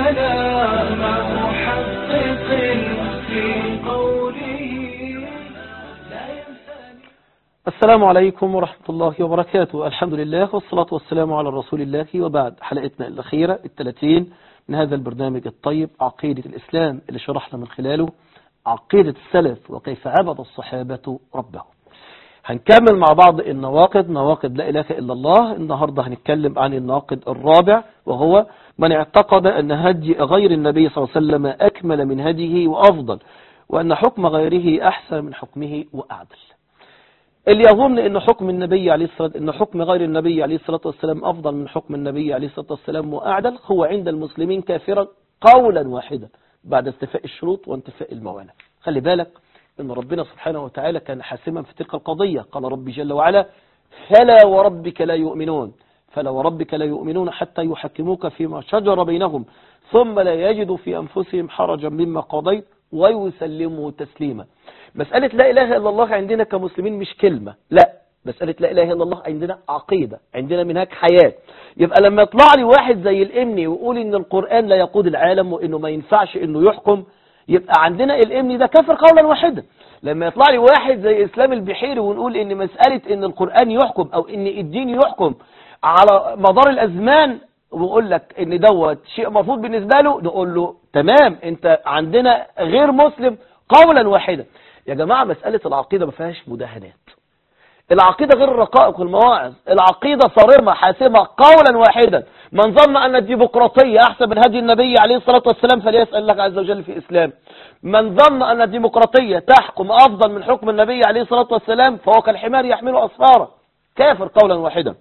لنا مع محقق في قوله لا ينساني السلام عليكم ورحمة الله وبركاته الحمد لله والصلاة والسلام على رسول الله وبعد حلقتنا الأخيرة الثلاثين من هذا البرنامج الطيب عقيدة الإسلام اللي شرحنا من خلاله عقيدة السلف وكيف عبد الصحابة ربهم هنكمل مع بعض النواقد نواقد لا إله إلا الله النهاردة هنتكلم عن الناقد الرابع وهو من اعتقد أن هدي غير النبي صلى الله عليه وسلم أكمل من هديه وأفضل وأن حكم غيره أحسن من حكمه وأعدل اللي يظن ان حكم النبي عليه الصلاة ان حكم غير النبي عليه الصلاة والسلام افضل من حكم النبي عليه الصلاة والسلام واعدل هو عند المسلمين كافرا قولا واحدا بعد استفاء الشروط وانتفاء الموانع خلي بالك ان ربنا سبحانه وتعالى كان حاسما في تلك القضية قال ربي جل وعلا فلا وربك لا يؤمنون فلا وربك لا يؤمنون حتى يحكموك فيما شجر بينهم ثم لا يجدوا في أنفسهم حرجا مما قضيت ويسلموا تسليما مسألة لا إله إلا الله عندنا كمسلمين مش كلمة لا مسألة لا إله إلا الله عندنا عقيدة عندنا منهاج حياة يبقى لما يطلع لي واحد زي الإمني ويقول إن القرآن لا يقود العالم وإنه ما ينفعش إنه يحكم يبقى عندنا الإمني ده كافر قولا واحدا لما يطلع لي واحد زي إسلام البحيري ونقول إن مسألة إن القرآن يحكم أو إن الدين يحكم على مدار الأزمان ويقول لك إن دوت شيء مرفوض بالنسبة له نقول له تمام أنت عندنا غير مسلم قولا واحدا يا جماعة مسألة العقيدة ما فيهاش مداهنات العقيدة غير الرقائق والمواعظ العقيدة صارمة حاسمة قولا واحدا من ظن أن الديمقراطية أحسن من هدي النبي عليه الصلاة والسلام فليسأل الله عز وجل في إسلام من ظن أن الديمقراطية تحكم أفضل من حكم النبي عليه الصلاة والسلام فهو كالحمار يحمل أسفاره كافر قولا واحدا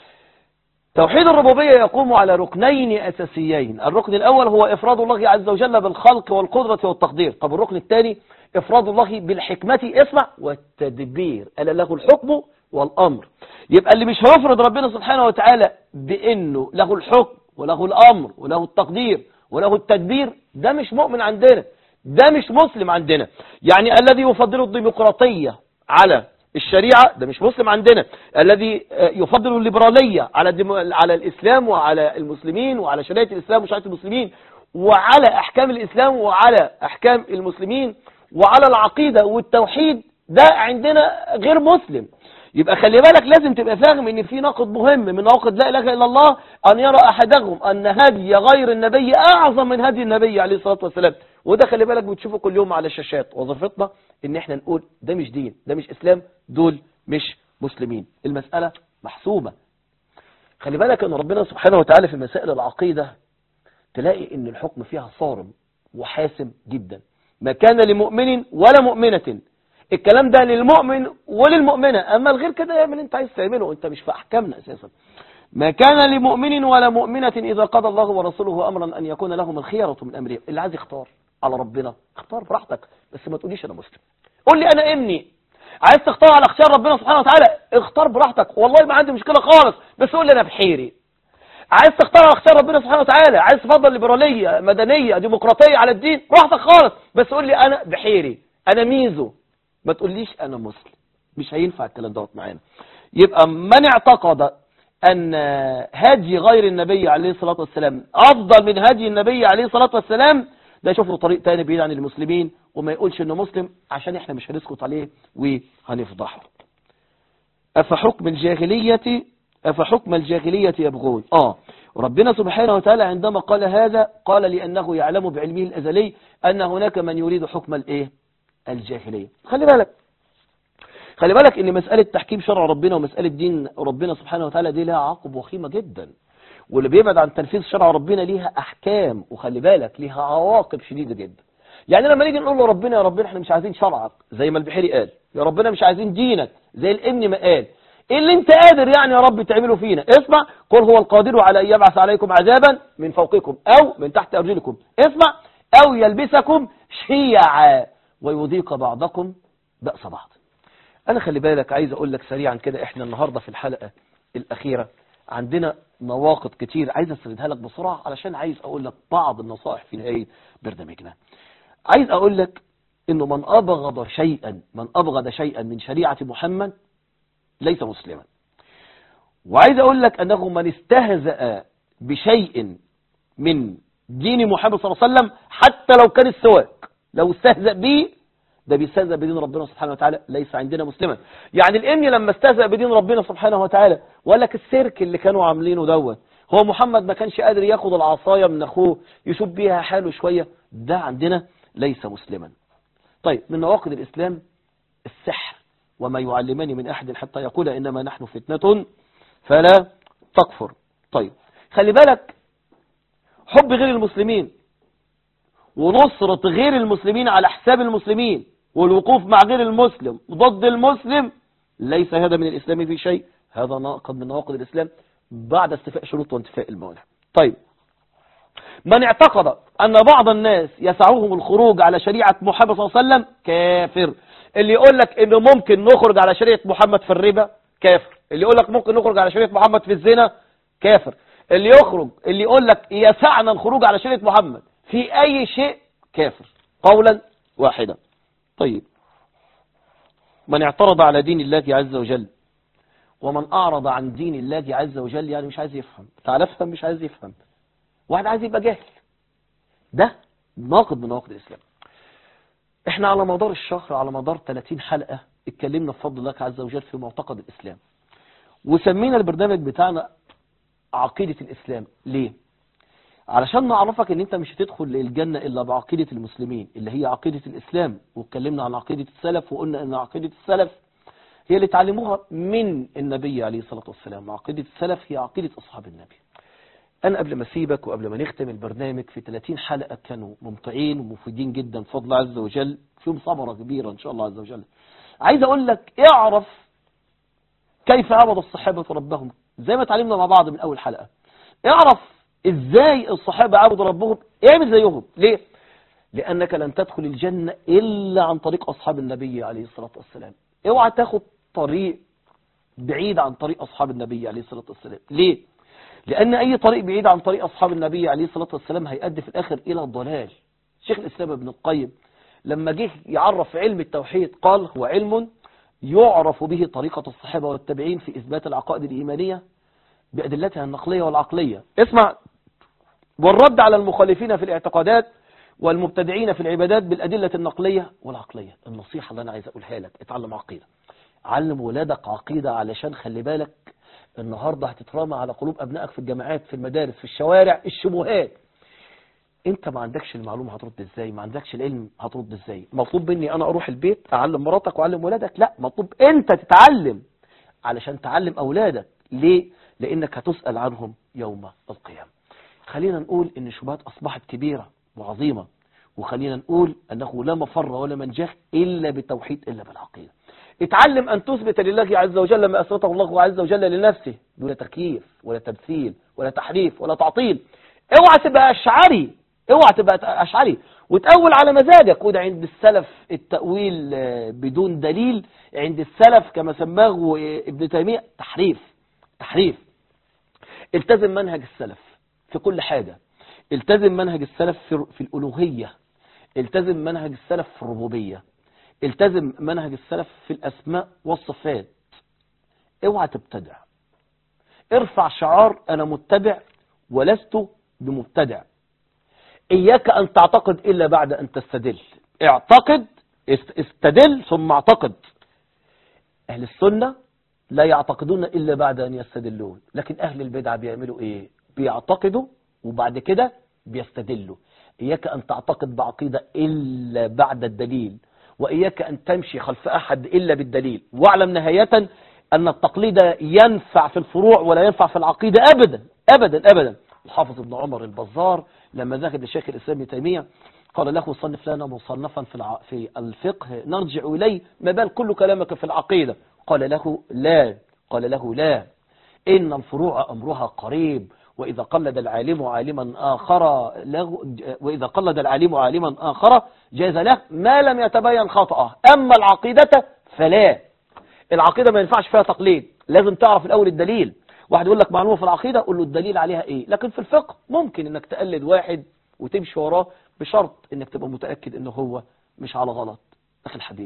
توحيد الربوبية يقوم على ركنين أساسيين الركن الأول هو إفراد الله عز وجل بالخلق والقدرة والتقدير طب الركن الثاني إفراد الله بالحكمة اسمع والتدبير ألا له الحكم والأمر يبقى اللي مش هيفرض ربنا سبحانه وتعالى بأنه له الحكم وله الأمر وله التقدير وله التدبير ده مش مؤمن عندنا ده مش مسلم عندنا يعني الذي يفضل الديمقراطية على الشريعة ده مش مسلم عندنا الذي يفضل الليبرالية على الديمو... على الإسلام وعلى المسلمين وعلى شريعة الإسلام وشريعة المسلمين وعلى أحكام الإسلام وعلى أحكام المسلمين وعلى العقيدة والتوحيد ده عندنا غير مسلم يبقى خلي بالك لازم تبقى فاهم ان في ناقض مهم من نواقض لا اله الا الله ان يرى احدهم ان هدي غير النبي اعظم من هدي النبي عليه الصلاه والسلام وده خلي بالك بتشوفه كل يوم على الشاشات وظيفتنا ان احنا نقول ده مش دين ده مش اسلام دول مش مسلمين المساله محسوبه خلي بالك ان ربنا سبحانه وتعالى في مسائل العقيده تلاقي ان الحكم فيها صارم وحاسم جدا ما كان لمؤمن ولا مؤمنة الكلام ده للمؤمن وللمؤمنة أما الغير كده يعمل انت عايز تعمله انت مش في أحكامنا أساسا ما كان لمؤمن ولا مؤمنة إذا قضى الله ورسوله أمرا أن يكون لهم الخيرة من أمرهم اللي عايز يختار على ربنا اختار براحتك بس ما تقوليش أنا مسلم قول لي أنا إمني عايز تختار على اختيار ربنا سبحانه وتعالى اختار براحتك والله ما عندي مشكلة خالص بس قول لي أنا بحيري عايز تختار على اختيار ربنا سبحانه وتعالى عايز تفضل ليبرالية مدنية ديمقراطية على الدين براحتك خالص بس قول لي انا بحيري انا ميزو ما تقوليش انا مسلم مش هينفع الكلام دوت معانا يبقى من اعتقد ان هدي غير النبي عليه الصلاة والسلام افضل من هدي النبي عليه الصلاة والسلام ده يشوف له طريق تاني بعيد عن المسلمين وما يقولش انه مسلم عشان احنا مش هنسكت عليه وهنفضحه افحكم الجاهلية أفحكم الجاهلية يبغون آه ربنا سبحانه وتعالى عندما قال هذا قال لأنه يعلم بعلمه الأزلي أن هناك من يريد حكم الإيه الجاهلية خلي بالك خلي بالك ان مسألة تحكيم شرع ربنا ومسألة دين ربنا سبحانه وتعالى دي لها عقب وخيمة جدا واللي بيبعد عن تنفيذ شرع ربنا ليها أحكام وخلي بالك ليها عواقب شديدة جدا يعني لما نيجي نقول له ربنا يا ربنا احنا مش عايزين شرعك زي ما البحيري قال يا ربنا مش عايزين دينك زي الابن ما قال ايه اللي انت قادر يعني يا رب تعمله فينا اسمع قل هو القادر على ان يبعث عليكم عذابا من فوقكم او من تحت ارجلكم اسمع او يلبسكم شيعا ويذيق بعضكم بأس بعض انا خلي بالك عايز اقول لك سريعا كده احنا النهاردة في الحلقة الاخيرة عندنا نواقض كتير عايز اسردها لك بسرعة علشان عايز اقول لك بعض النصائح في نهاية برنامجنا عايز اقول لك انه من ابغض شيئا من ابغض شيئا من شريعة محمد ليس مسلما وعايز اقول لك انه من استهزأ بشيء من دين محمد صلى الله عليه وسلم حتى لو كان السواك لو استهزأ به ده بيستهزأ بدين ربنا سبحانه وتعالى ليس عندنا مسلما يعني الإمي لما استهزأ بدين ربنا سبحانه وتعالى وقال لك السيرك اللي كانوا عاملينه دوت هو محمد ما كانش قادر ياخد العصاية من أخوه يشوف بيها حاله شوية ده عندنا ليس مسلما طيب من نواقض الإسلام السحر وما يعلمان من أحد حتى يقول إنما نحن فتنة فلا تكفر طيب خلي بالك حب غير المسلمين ونصرة غير المسلمين على حساب المسلمين والوقوف مع غير المسلم ضد المسلم ليس هذا من الإسلام في شيء هذا ناقض من نواقض الإسلام بعد استفاء شروط وانتفاء الموانع طيب من اعتقد أن بعض الناس يسعهم الخروج على شريعة محمد صلى الله عليه وسلم كافر اللي يقول لك انه ممكن نخرج على شريعة محمد في الربا كافر اللي يقول لك ممكن نخرج على شريعة محمد في الزنا كافر اللي يخرج اللي يقول لك يسعنا الخروج على شريعة محمد في أي شيء كافر قولا واحدا طيب من اعترض على دين الله عز وجل ومن أعرض عن دين الله عز وجل يعني مش عايز يفهم تعال افهم مش عايز يفهم واحد عايز يبقى جاهل ده ناقض من نواقض الإسلام احنا على مدار الشهر على مدار 30 حلقة اتكلمنا بفضل الله عز وجل في معتقد الإسلام وسمينا البرنامج بتاعنا عقيدة الإسلام ليه علشان نعرفك ان انت مش هتدخل للجنة الا بعقيدة المسلمين اللي هي عقيدة الاسلام واتكلمنا عن عقيدة السلف وقلنا ان عقيدة السلف هي اللي تعلموها من النبي عليه الصلاة والسلام عقيدة السلف هي عقيدة اصحاب النبي انا قبل ما اسيبك وقبل ما نختم البرنامج في 30 حلقة كانوا ممتعين ومفيدين جدا بفضل عز وجل فيهم ثمرة كبيرة ان شاء الله عز وجل عايز اقول لك اعرف كيف عبد الصحابة ربهم زي ما اتعلمنا مع بعض من اول حلقة اعرف ازاي الصحابة عبدوا ربهم اعمل زيهم ليه لانك لن تدخل الجنة الا عن طريق اصحاب النبي عليه الصلاة والسلام اوعى تاخد طريق بعيد عن طريق اصحاب النبي عليه الصلاة والسلام ليه لان اي طريق بعيد عن طريق اصحاب النبي عليه الصلاة والسلام هيؤدي في الاخر الى الضلال شيخ الاسلام ابن القيم لما جه يعرف علم التوحيد قال هو علم يعرف به طريقة الصحابة والتابعين في إثبات العقائد الإيمانية بأدلتها النقلية والعقلية اسمع والرد على المخالفين في الاعتقادات والمبتدعين في العبادات بالأدلة النقلية والعقلية النصيحة اللي أنا عايز أقولها لك اتعلم عقيدة علم ولادك عقيدة علشان خلي بالك النهاردة هتترمى على قلوب أبنائك في الجامعات في المدارس في الشوارع الشبهات انت ما عندكش المعلومة هترد ازاي ما عندكش العلم هترد ازاي مطلوب مني انا اروح البيت اعلم مراتك واعلم ولادك لا مطلوب انت تتعلم علشان تعلم اولادك ليه لانك هتسأل عنهم يوم القيامة خلينا نقول ان الشبهات اصبحت كبيرة وعظيمة وخلينا نقول انه لا مفر ولا منجح الا بالتوحيد الا بالعقيدة اتعلم ان تثبت لله عز وجل ما اثبته الله عز وجل لنفسه دون تكييف ولا تمثيل ولا تحريف ولا تعطيل اوعى تبقى اشعري اوعى تبقى اشعري وتأول على مزاجك وده عند السلف التأويل بدون دليل عند السلف كما سماه ابن تيمية تحريف تحريف التزم منهج السلف في كل حاجة التزم منهج السلف في الألوهية التزم منهج السلف في الربوبية التزم منهج السلف في الأسماء والصفات اوعى تبتدع ارفع شعار أنا متبع ولست بمبتدع إياك أن تعتقد إلا بعد أن تستدل اعتقد استدل ثم اعتقد أهل السنة لا يعتقدون إلا بعد أن يستدلون لكن أهل البدع بيعملوا إيه بيعتقدوا وبعد كده بيستدلوا إياك أن تعتقد بعقيدة إلا بعد الدليل وإياك أن تمشي خلف أحد إلا بالدليل واعلم نهاية أن التقليد ينفع في الفروع ولا ينفع في العقيدة أبدا أبدا أبدا الحافظ ابن عمر البزار لما ذهب لشيخ الإسلام ابن تيمية قال له صنف لنا مصنفا في الع... في الفقه نرجع إليه ما بال كل كلامك في العقيدة قال له لا قال له لا إن الفروع أمرها قريب وإذا قلد العالم عالما آخر له وإذا قلد العالم عالما آخر جاز له ما لم يتبين خطأه أما العقيدة فلا العقيدة ما ينفعش فيها تقليد لازم تعرف الأول الدليل واحد يقول لك معلومة في العقيدة قول له الدليل عليها ايه لكن في الفقه ممكن انك تقلد واحد وتمشي وراه بشرط انك تبقى متأكد انه هو مش على غلط اخي الحبيب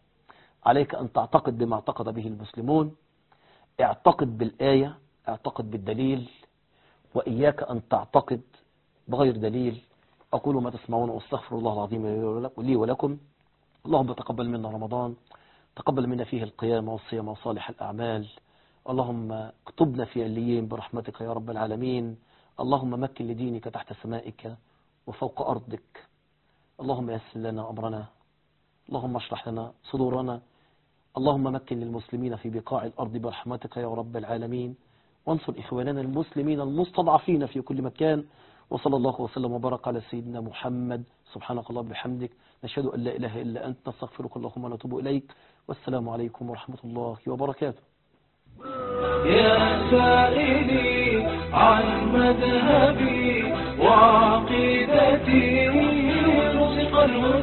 عليك ان تعتقد بما اعتقد به المسلمون اعتقد بالآية اعتقد بالدليل وإياك أن تعتقد بغير دليل أقول ما تسمعون واستغفر الله العظيم لي ولكم اللهم تقبل منا رمضان تقبل منا فيه القيام والصيام وصالح الأعمال اللهم اكتبنا في عليين برحمتك يا رب العالمين اللهم مكن لدينك تحت سمائك وفوق أرضك اللهم يسر لنا أمرنا اللهم اشرح لنا صدورنا اللهم مكن للمسلمين في بقاع الأرض برحمتك يا رب العالمين وانصر إخواننا المسلمين المستضعفين في كل مكان وصلى الله وسلم وبارك على سيدنا محمد سبحانك الله بحمدك نشهد أن لا إله إلا أنت نستغفرك اللهم ونتوب إليك والسلام عليكم ورحمة الله وبركاته يا سائلي عن مذهبي وعقيدتي رزق الهدى